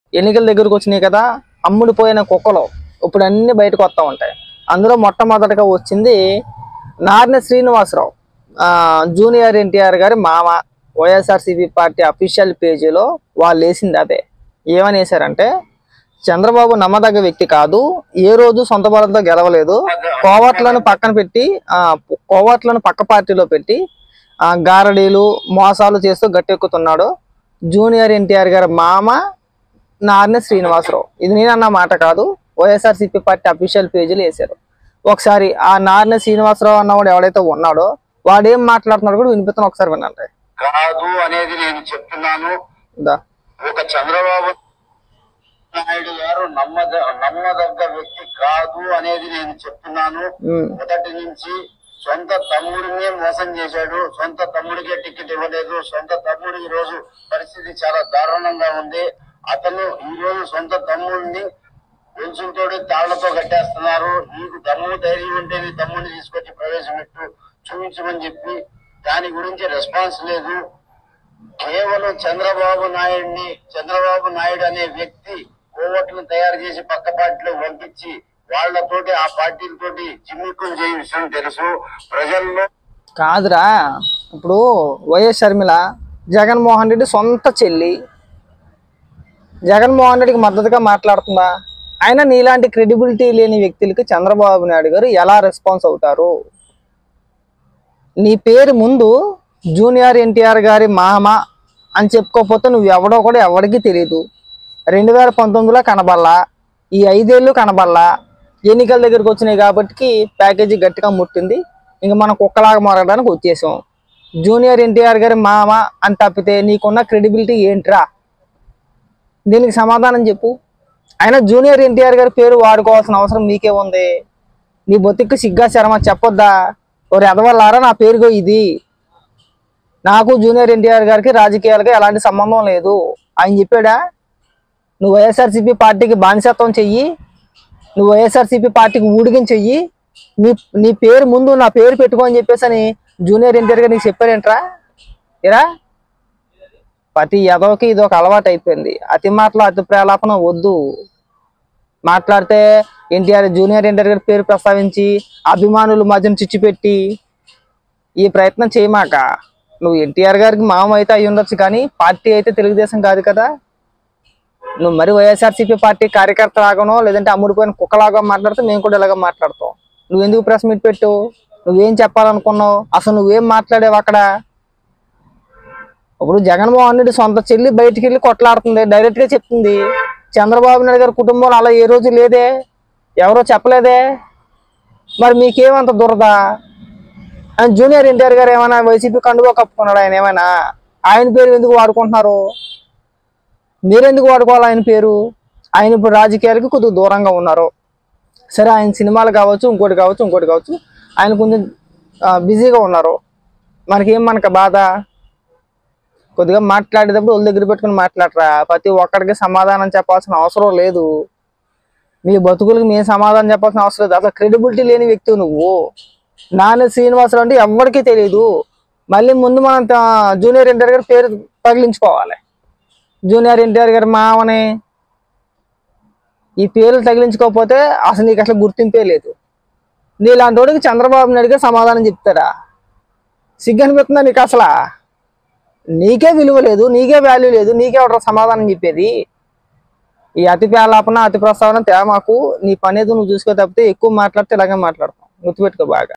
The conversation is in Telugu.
ఎన్నికల దగ్గరకు వచ్చినాయి కదా అమ్ముడు పోయిన కుక్కలు ఇప్పుడు అన్ని బయటకు వస్తూ ఉంటాయి అందులో మొట్టమొదటిగా వచ్చింది నారిన శ్రీనివాసరావు ఆ, జూనియర్ ఎన్టీఆర్ గారి మామ వైఎస్ఆర్సీపీ పార్టీ అఫీషియల్ పేజీలో వాళ్ళు వేసింది అదే ఏమని వేశారంటే చంద్రబాబు నమ్మదగ్గ వ్యక్తి కాదు ఏ రోజు సొంత బలంతో గెలవలేదు కోవట్లను పక్కన పెట్టి ఆ కోవట్లను పక్క పార్టీలో పెట్టి ఆ గారడీలు మోసాలు చేస్తూ గట్టెక్కుతున్నాడు జూనియర్ ఎన్టీఆర్ గారి మామ నార్న శ్రీనివాసరావు ఇది నేను అన్న మాట కాదు వైఎస్ఆర్సీపీ పార్టీ అఫీషియల్ పేజీలు వేశారు ఒకసారి ఆ నార్న శ్రీనివాసరావు అన్నవాడు ఎవడైతే ఉన్నాడో వాడు ఏం మాట్లాడుతున్నాడు కూడా వినిపిస్తాను ఒకసారి వినండి కాదు అనేది నేను చెప్తున్నాను దా ఒక చంద్రబాబు నాయుడు గారు నమ్మద నమ్మదగ్గ వ్యక్తి కాదు అనేది నేను చెప్తున్నాను ఉమ్, మొదటి నుంచి సొంత తమ్ముడినే మోసం చేశాడు సొంత తమ్ముడికే టికెట్ ఇవ్వలేదు సొంత తమ్ముడు ఈ రోజు పరిస్థితి చాలా దారుణంగా ఉంది అతను ఈ రోజు సొంత తమ్ముడిని పెన్షన్తోటి తాళ్లతో కట్టేస్తున్నారు నీకు తమ్ముడు ధైర్యం ఉంటే నీ తమ్ముడిని తీసుకొచ్చి ప్రవేశపెట్టు చూపించమని చెప్పి దాని గురించి రెస్పాన్స్ లేదు కేవలం చంద్రబాబు నాయుడిని చంద్రబాబు నాయుడు అనే వ్యక్తి కోవట్లను తయారు చేసి పక్క పార్టీలో పంపించి వాళ్ళతోటి ఆ పార్టీలతోటి జిమ్మిక్కులు చేయ విషయం తెలుసు ప్రజల్లో కాదురా ఇప్పుడు వైఎస్ షర్మిల జగన్మోహన్ రెడ్డి సొంత చెల్లి జగన్మోహన్ రెడ్డికి మద్దతుగా మాట్లాడుతుందా అయినా నీలాంటి క్రెడిబిలిటీ లేని వ్యక్తులకి చంద్రబాబు నాయుడు గారు ఎలా రెస్పాన్స్ అవుతారు నీ పేరు ముందు జూనియర్ ఎన్టీఆర్ గారి మామ అని చెప్పుకోకపోతే నువ్వు ఎవడో కూడా ఎవరికి తెలియదు రెండు వేల పంతొమ్మిదిలో కనబల్లా ఈ ఐదేళ్ళు కనబల్లా ఎన్నికల దగ్గరికి వచ్చినాయి కాబట్టి ప్యాకేజీ గట్టిగా ముట్టింది ఇంక మనం కుక్కలాగా మారడానికి వచ్చేసాం జూనియర్ ఎన్టీఆర్ గారి మామ అని తప్పితే నీకున్న క్రెడిబిలిటీ ఏంట్రా దీనికి సమాధానం చెప్పు అయినా జూనియర్ ఎన్టీఆర్ గారి పేరు వాడుకోవాల్సిన అవసరం నీకే ఉంది నీ బొత్తికి సిగ్గా శర్మ చెప్పొద్దా ఓరి ఎదవల్లారా నా పేరుగో ఇది నాకు జూనియర్ ఎన్టీఆర్ గారికి రాజకీయాలకి ఎలాంటి సంబంధం లేదు ఆయన చెప్పాడా నువ్వు వైఎస్ఆర్సీపీ పార్టీకి బానిసత్వం చెయ్యి నువ్వు వైఎస్ఆర్సీపీ పార్టీకి ఊడిగం చెయ్యి నీ నీ పేరు ముందు నా పేరు పెట్టుకో అని చెప్పేసి అని జూనియర్ ఎన్టీఆర్ గారు నీకు చెప్పారేంట్రా ఏరా ప్రతి ఎదవకి ఇది ఒక అలవాటు అయిపోయింది అతి మాటలు అతి ప్రేలాపన వద్దు మాట్లాడితే ఎన్టీఆర్ జూనియర్ ఎన్టీఆర్ గారి పేరు ప్రస్తావించి అభిమానుల మధ్యన చిచ్చుపెట్టి ఈ ప్రయత్నం చేయమాక నువ్వు ఎన్టీఆర్ గారికి మామ అయితే అయి ఉండొచ్చు కానీ పార్టీ అయితే తెలుగుదేశం కాదు కదా నువ్వు మరి వైఎస్ఆర్సీపీ పార్టీ కార్యకర్త లాగానో లేదంటే అమ్ముడిపోయిన కుక్కలాగా మాట్లాడితే మేము కూడా ఇలాగ మాట్లాడతాం నువ్వు ఎందుకు ప్రెస్ మీట్ పెట్టు నువ్వేం చెప్పాలనుకున్నావు అసలు నువ్వేం మాట్లాడావు అక్కడ ఇప్పుడు జగన్మోహన్ రెడ్డి సొంత చెల్లి బయటికి వెళ్ళి కొట్లాడుతుంది డైరెక్ట్ గా చెప్తుంది చంద్రబాబు నాయుడు గారి కుటుంబంలో అలా ఏ రోజు లేదే ఎవరో చెప్పలేదే మరి మీకేమంత దురదా ఆయన జూనియర్ ఎన్టీఆర్ గారు ఏమైనా వైసీపీ కండువా కప్పుకున్నాడు ఆయన ఏమైనా ఆయన పేరు ఎందుకు వాడుకుంటున్నారు మీరెందుకు వాడుకోవాలి ఆయన పేరు ఆయన ఇప్పుడు రాజకీయాలకి కొద్దిగా దూరంగా ఉన్నారు సరే ఆయన సినిమాలు కావచ్చు ఇంకోటి కావచ్చు ఇంకోటి కావచ్చు ఆయన కొంచెం ఆ, బిజీగా ఉన్నారు మనకేం మనకు బాధ కొద్దిగా మాట్లాడేటప్పుడు ఒళ్ళు దగ్గర పెట్టుకుని మాట్లాడరా ప్రతి ఒక్కడికి సమాధానం చెప్పాల్సిన అవసరం లేదు మీ బతుకులకు మేము సమాధానం చెప్పాల్సిన అవసరం లేదు అసలు క్రెడిబిలిటీ లేని వ్యక్తి నువ్వు నాన్న శ్రీనివాసరావు అంటే ఎవరికీ తెలియదు మళ్ళీ ముందు మనం త- జూనియర్ ఎన్టీఆర్ గారి పేరు తగిలించుకోవాలి జూనియర్ ఎన్టీఆర్ గారి మామని ఈ పేర్లు తగిలించుకోకపోతే అసలు నీకు అసలు గుర్తింపే లేదు నీలాంటి వాడికి చంద్రబాబు నాయుడు గారు సమాధానం చెప్తారా సిగ్గు అనిపిస్తుందా నీకు అసలు నీకే విలువ లేదు నీకే వాల్యూ లేదు నీకే ఎవరు సమాధానం చెప్పేది ఈ అతి పేలాపన అతి ప్రస్తావన తేమాకు నీ పని ఏదో నువ్వు చూసుకో తప్పితే ఎక్కువ మాట్లాడితే ఇలాగే మాట్లాడతాం గుర్తుపెట్టుకో బాగా